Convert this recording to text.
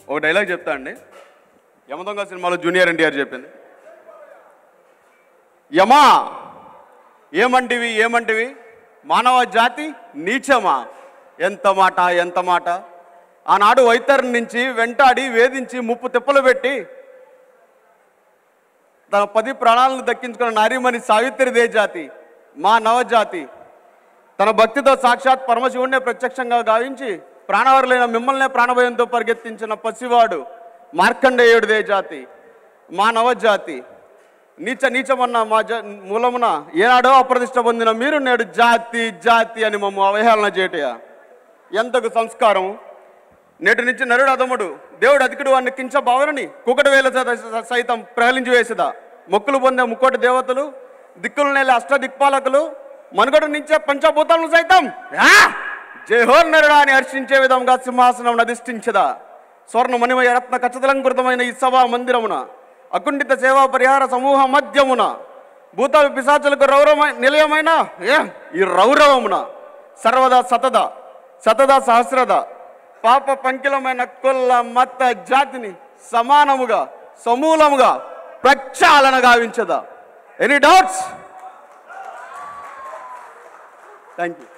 ఒక డైలాగ్ చెప్తా అండి యమదొంగ సినిమాలో జూనియర్ ఎన్టీఆర్ చెప్పింది యమా ఏమంటివి ఏమంటివి మానవ జాతి నీచమా ఎంత మాట ఎంత మాట ఆనాడు వైతరిని నుంచి వెంటాడి వేధించి ముప్పు తిప్పలు పెట్టి తన పది ప్రాణాలను దక్కించుకున్న నారీమణి సావిత్రిదే జాతి మా నవజాతి తన భక్తితో సాక్షాత్ పరమశివుణ్ణే ప్రత్యక్షంగా గావించి ప్రాణవరులైన మిమ్మల్నే ప్రాణభయంతో పరిగెత్తించిన పసివాడు మార్కండేయుడిదే జాతి మా నవజాతి నీచ నీచమన్న మా జ మూలమున ఏనాడో అప్రతిష్ట పొందిన మీరు నేడు జాతి జాతి అని మమ్మ అవహేళన చేయటయా ఎంతకు సంస్కారం నేటి నుంచి నరుడు అదముడు దేవుడు అధికుడు వాడిని కించ భావనని కుకటి వేల స- సైతం ప్రహలించి వేసిదా మొక్కులు పొందే ముక్కోటి దేవతలు దిక్కులు నేల అష్ట దిక్పాలకులు మనుగడు నుంచే పంచభూతాలను సైతం యా! జయహోర్ నరుడా అని హర్షించే విధంగా సింహాసనం అధిష్ఠించదా స్వర్ణ మణిమయ రత్న ఖచ్చితంకృతమైన ఈ సభా మందిరమున అకుంఠిత సేవా పరిహార సమూహ మధ్యమున భూత పిశాచులకు రౌరవ నిలయమైన ఏ, ఈ రౌరవమున సర్వదా సతద సతద సహస్రద పాప పంకిలమైన కుల్ల మత జాతిని సమానముగా సమూలముగా ప్రక్షాళన గావించదా ఎనీ డౌట్స్ థ్యాంక్ యూ